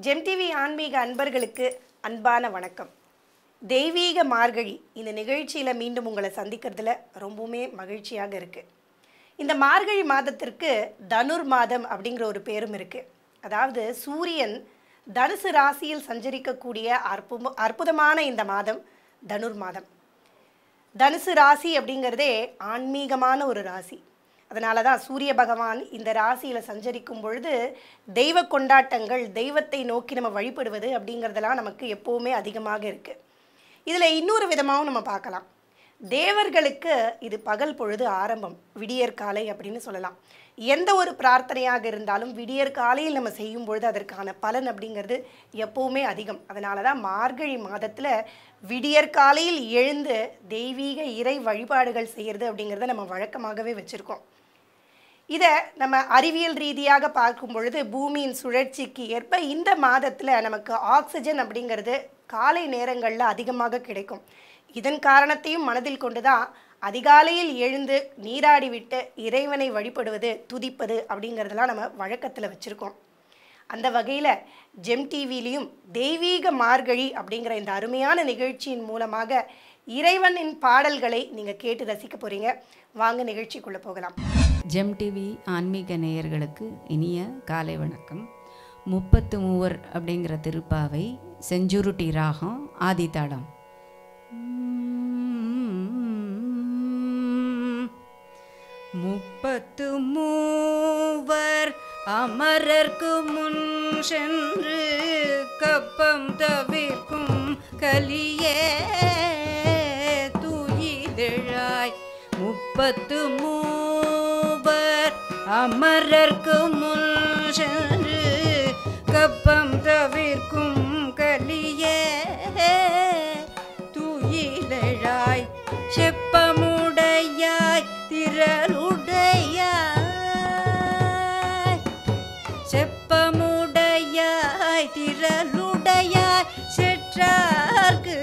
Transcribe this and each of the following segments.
GeM TV ஆன்மீக அன்பர்களுக்கு அன்பான வணக்கம் தெய்வீக மார்கழி இந்த நிகழ்ச்சியில் மீண்டும் உங்களை சந்திக்கிறதுல ரொம்பவுமே மகிழ்ச்சியாக இருக்குது இந்த மார்கழி மாதத்திற்கு தனுர் மாதம் அப்படிங்கிற ஒரு பேரும் இருக்குது அதாவது சூரியன் தனுசு ராசியில் சஞ்சரிக்கக்கூடிய அற்புத அற்புதமான இந்த மாதம் தனுர் மாதம் தனுசு ராசி அப்படிங்கிறதே ஆன்மீகமான ஒரு ராசி அதனால தான் சூரிய பகவான் இந்த ராசியில் சஞ்சரிக்கும் பொழுது தெய்வ கொண்டாட்டங்கள் தெய்வத்தை நோக்கி நம்ம வழிபடுவது அப்படிங்கிறதெல்லாம் நமக்கு எப்போவுமே அதிகமாக இருக்குது இதில் இன்னொரு விதமாகவும் நம்ம பார்க்கலாம் தேவர்களுக்கு இது பகல் பொழுது ஆரம்பம் விடியற்காலை அப்படின்னு சொல்லலாம் எந்த ஒரு பிரார்த்தனையாக இருந்தாலும் விடியற் காலையில் நம்ம செய்யும் பொழுது அதற்கான பலன் அப்படிங்கிறது எப்போவுமே அதிகம் அதனால தான் மார்கழி மாதத்தில் விடியற் காலையில் எழுந்து தெய்வீக இறை வழிபாடுகள் செய்கிறது அப்படிங்கிறத நம்ம வழக்கமாகவே வச்சுருக்கோம் இதை நம்ம அறிவியல் ரீதியாக பார்க்கும் பொழுது பூமியின் சுழற்சிக்கு ஏற்ப இந்த மாதத்தில் நமக்கு ஆக்சிஜன் அப்படிங்கிறது காலை நேரங்களில் அதிகமாக கிடைக்கும் இதன் காரணத்தையும் மனதில் கொண்டு தான் அதிகாலையில் எழுந்து நீராடி விட்டு இறைவனை வழிபடுவது துதிப்பது அப்படிங்கிறதெல்லாம் நம்ம வழக்கத்தில் வச்சுருக்கோம் அந்த வகையில் ஜெம் டிவிலையும் தெய்வீக மார்கழி அப்படிங்கிற இந்த அருமையான நிகழ்ச்சியின் மூலமாக இறைவனின் பாடல்களை நீங்கள் கேட்டு ரசிக்க போகிறீங்க வாங்க நிகழ்ச்சிக்குள்ளே போகலாம் ஜெம் டிவி ஆன்மீக நேயர்களுக்கு இனிய காலை வணக்கம் முப்பத்து மூவர் அப்படிங்கிற திருப்பாவை செஞ்சுருட்டி ராகம் ஆதித்தாளம் முப்பத்து மூவர் அமரர்க்கு முன் சென்று கப்பம் தவிர்க்கும் கலியே தூயிதழாய் முப்பத்து மூவர் அமரர்க்கு முன் சென்று கப்பம் தவிர்க்கும் கலியே தூயிலழாய் செப்பமுடையாய் திரளுடையாய் செப்பமுடையாய் திரளுடையாய் செற்றார்க்கு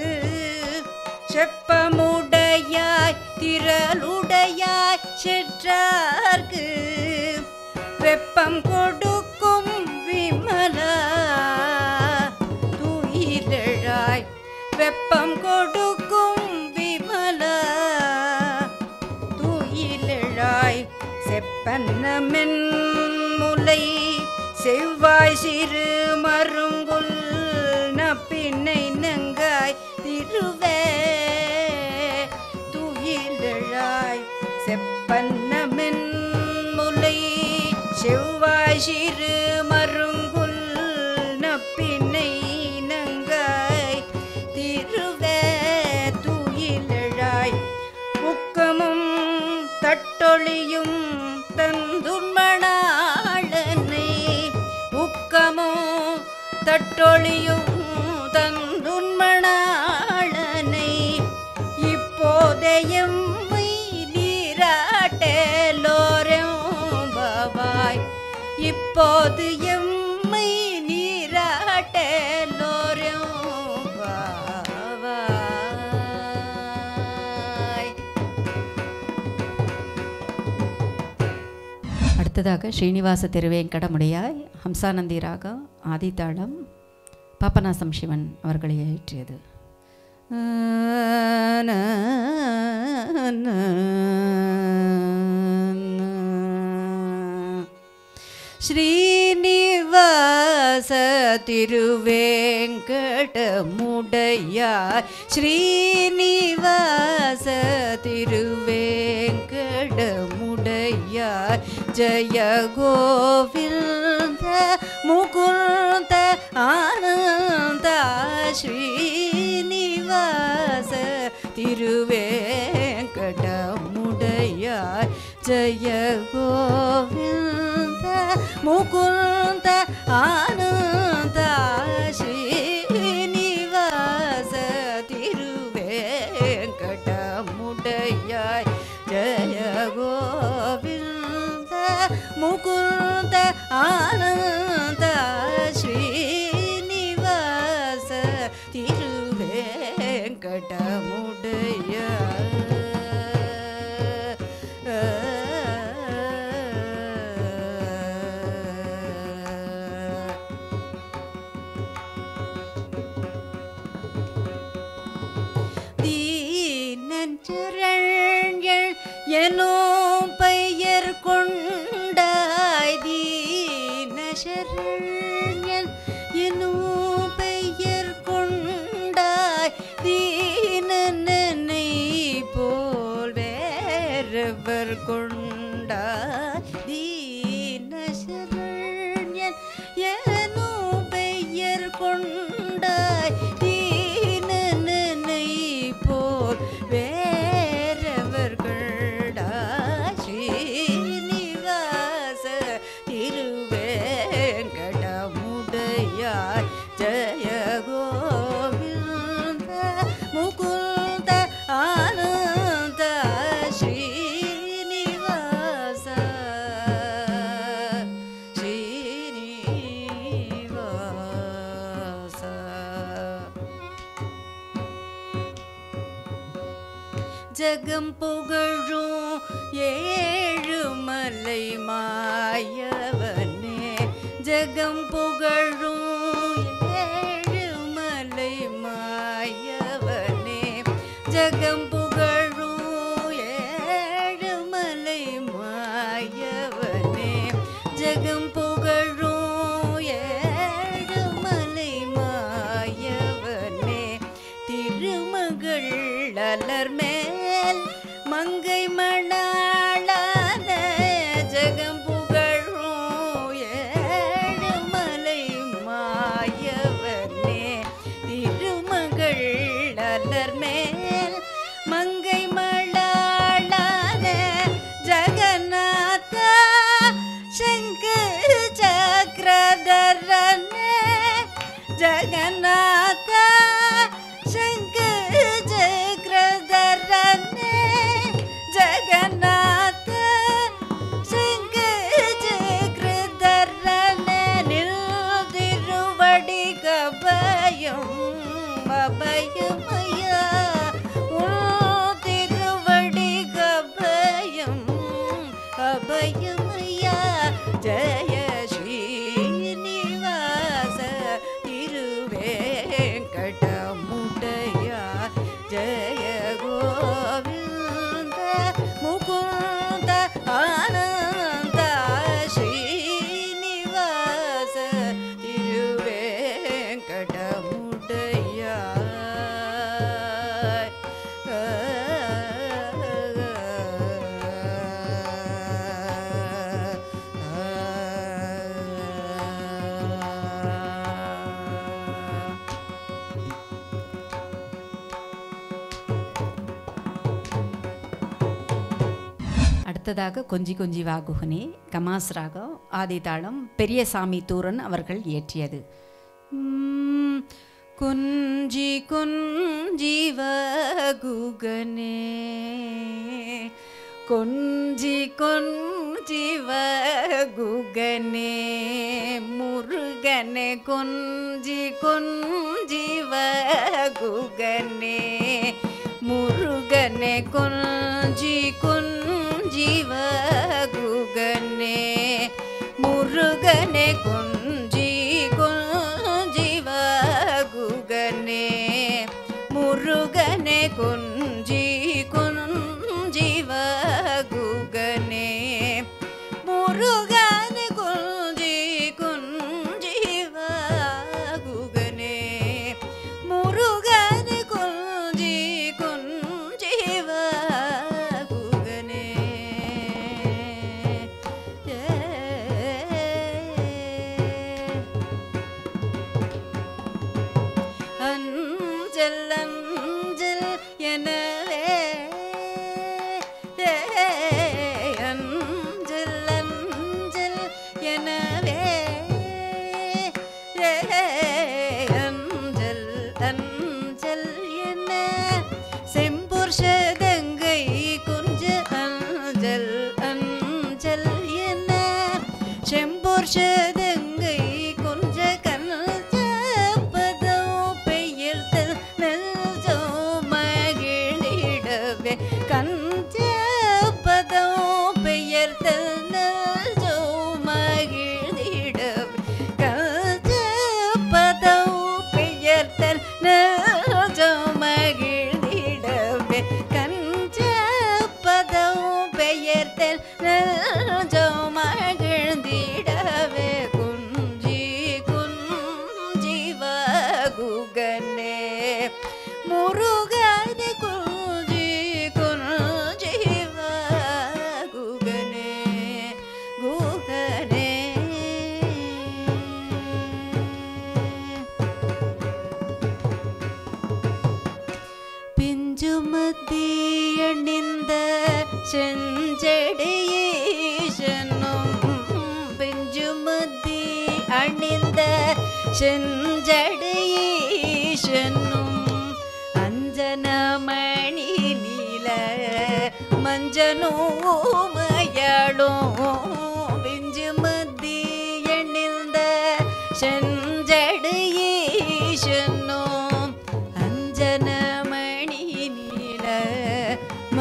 செப்பமுடையாய் திரளுடையாய் செற்றார்க்கு வெப்பம் கொடுக்கும் விமலா தூயிலழாய் வெப்பம் கொடுக்கும் விமலா தூயிலழாய் செப்பன்னமென் முலை செவ்வாய் சிறு மருங்குல் நப்பின்னை நங்காய் திருவே தூயிலழாய் செப்பன்னமென் முலை செவ்வாய் சிறு மருங்குல் நப்பின்னை நங்காய் திருவே தூயிலழாய் முக்கமும் தட்டொழியும் தந்துண்மணாளனை உக்கமும் தட்டொழியும் தந்துண்மணாளனை இப்போதையும் நீராட்டலோரம் பவாய் இப்போது எம்மை நீராட்டலோரம் பாவாய் அடுத்ததாக ஸ்ரீனிவாச திருவேங்கடமுடையாய் ஹம்சானந்தி ராகம் ஆதித்தாளம் பாப்பநாசம் சிவன் அவர்களை இயற்றியது ஸ்ரீனிவாச திருவேங்கடமுடையாய் ஸ்ரீனிவாச திருவேங்கடமுடையாய் ஜய கோவிந்த முகுந்த ஆனந்த ஸ்ரீனிவாச திருவேங்கடமுடையாய் ஜய கோவிந்த முகுந்த ஆனந்த ஸ்ரீனிவாச திருவேங்கடமுடையாய் ஜய கோவிந்த முகுந்த ஆனந்த ஸ்ரீனிவாச திருவேங்கடமுடையாய் ஜகம் புகழும் ஏழுமலை மாயவனே ஜகம் புகழும் ஏழுமலை மாயவனே ஜகம் புகழும் ஏழுமலை மாயவனே ஜகம் புகழும் ஏழுமலை மாயவனே திருமகள் அலர் மேல் மங்கை மணாளான ஜகம் புகழும் ஏழுமலை மாயவனே திருமகள் அலர் மேல் மங்கை மணாளான ஜகநாத சங்கர் சக்கரதரனே ஜகநாத சங்கர் சக்கரதரனே ஜகநாத சங்கர் சக்கரதரனே நில் திருவடி கபயம் அபயமயா உன் திருவடி கபயம் அபயமயா ஜய ஸ்ரீனிவாச திருவேங்கடமுடையா ஜய கோவிந்த முகுந்த ஆனந்த ஸ்ரீனிவாச திருவேங்கடமுடையா அடுத்ததாக கொஞ்சி கொஞ்சி வாகுகனே கமாஸ் ராகம் ஆதிதாளம் பெரியசாமி தூரன் அவர்கள் இயற்றியது உம், கொஞ்சி கொஞ்சி வாகுகனே கொஞ்சி கொஞ்சி வகுகனே முருகனே கொஞ்சி கொஞ்சி வகுகனே முருகனே கொஞ்சி கொஞ்சி வகுகனே முருகனே கொஞ்சி கொஞ்சி வகுகனே முருகனே கொஞ்சி கொஞ்சி வகுகனே முருகனே கொஞ்சி கொஞ்சி வகுகனே முருகனே கொஞ்சி கொஞ்சி வகுகனே அஞ்சல் அஞ்சல் எனவே அஞ்சல் அஞ்சல் எனவே அஞ்சல் அஞ்சல் என செம்பொர் சதங்கை கொஞ்ச அஞ்சல் அஞ்சல் என செம்பொர் சதங்கை கொஞ்ச கல்ஜப்பதோ பெயர்த்தல் நல்ஜோ மகிழ்ந்திடவே கஞ்சப்பதோ பெயர்த்தல் நல்ஜோ மகிழ்ந்திடவே கஞ்சப்பதோ பெயர்த்தல் நல்ஜோ மகிழ்ந்திடவே கஞ்சப்பதோ பெயர்த்தல் நல்ஜோ மகிழ்ந்திடவே குஞ்சி குஞ்சி வகுகனே முருகனே குஞ்சி குஞ்சி வகுகனே குகனே பிஞ்சுமதி அணிந்த செஞ்சடையீசனும் பிஞ்சுமதி அணிந்த செஞ்சடையீசனும் அஞ்சனமணி நீல மஞ்சனோமயளும் பிஞ்சுமதி அணிந்த செஞ்சடையீசனும் அஞ்சனமணி நீல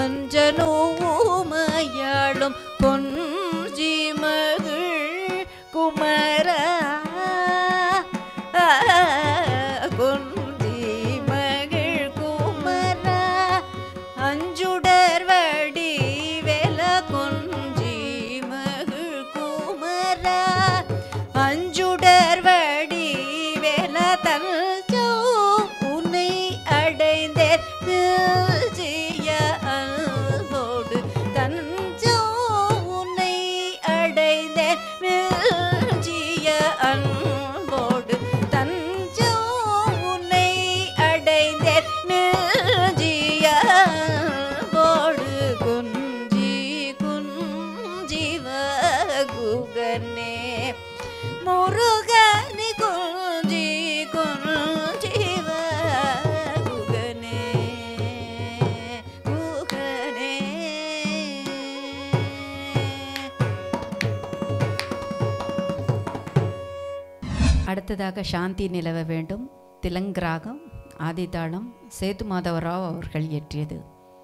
அடுத்ததாக சாந்தி நிலவ வேண்டும் திலங்கராகம் ஆதிதாளம் சேது மாதவராவ் அவர்கள் இயற்றியது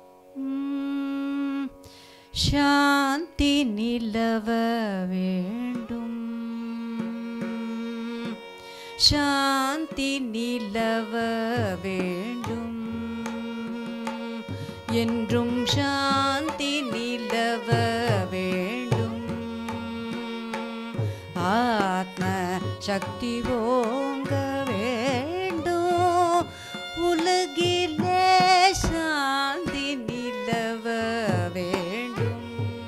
உம், சாந்தி நிலவ வேண்டும் சாந்தி நிலவ வேண்டும் என்றும் சாந்தி நிலவ வேண்டும் ஆத்ம சக்தி ஓங்க வேண்டும் உலகிலே சாந்தி நிலவ வேண்டும்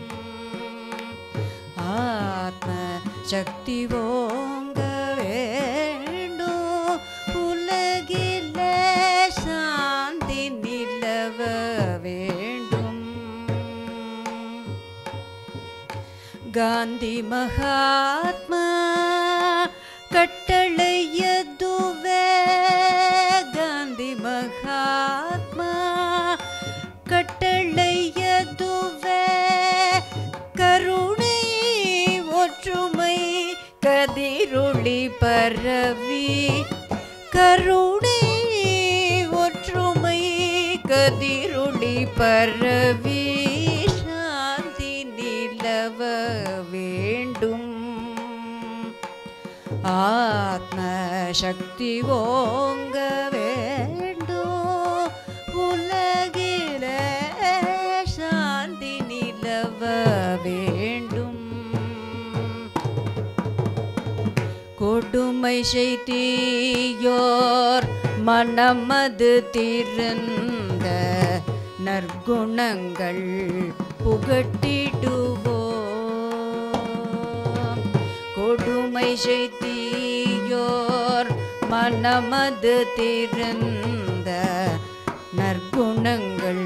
ஆத்ம சக்தி ஓங்க வேண்டும் உலகிலே சாந்தி நிலவ வேண்டும் ಗಾಂಧಿ ಮಹಾತ್ಮ ಕಟ್ಟಳೆಯದುವೆ ಗಾಂಧಿ ಮಹಾತ್ಮ கட்டளையதுவே கருணை ஒற்றுமை கதிரொளி பரவி கருணை ஒற்றுமை கதிரொளி பரவி சாந்தி நிலவ வேண்டும் ஆத்ம சக்தி ஓங்க வேண்டும் உலகில சாந்தி நிலவ வேண்டும் கொடுமை செய்தியோர் மனமது திறந்த நற்குணங்கள் புகட்டிடுவோம் கொடுமை செய்தியோர் மனமது திறந்த நற்குணங்கள்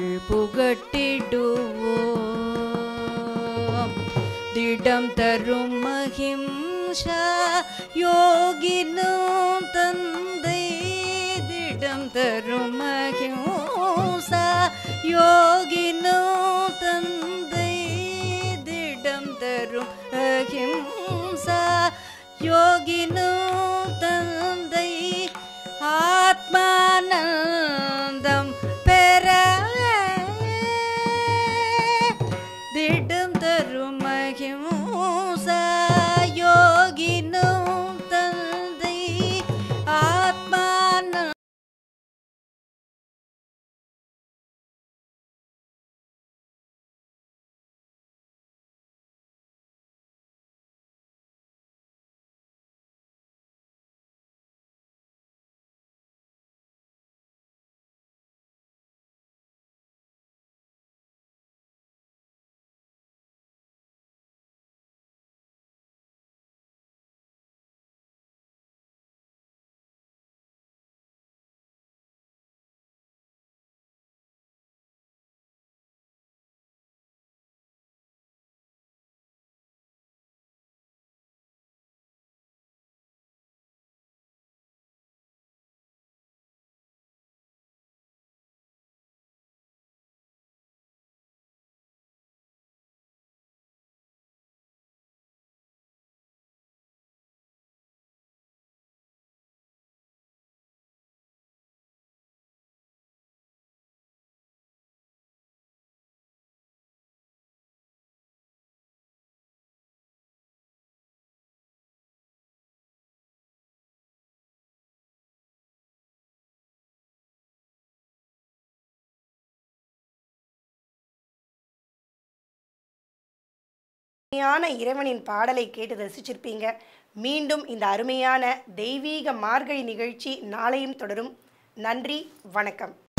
புகட்டிடுவோம் திடம் தரும் மகிம்சா யோகினும் தந்தை திடம் தரும் மகிம்சா யோகினும் தந்தை திடம் தரும் அகிம்சா யோகினும் தந்தை ஆத்மானந்தம் பெறவே திடம் தரும் மகிமூசா யோகினும் தந்தை ஆத்மான அருமையான இறைவனின் பாடலை கேட்டு ரசிச்சிருப்பீங்க மீண்டும் இந்த அருமையான தெய்வீக மார்கழி நிகழ்ச்சி நாளையும் தொடரும் நன்றி வணக்கம்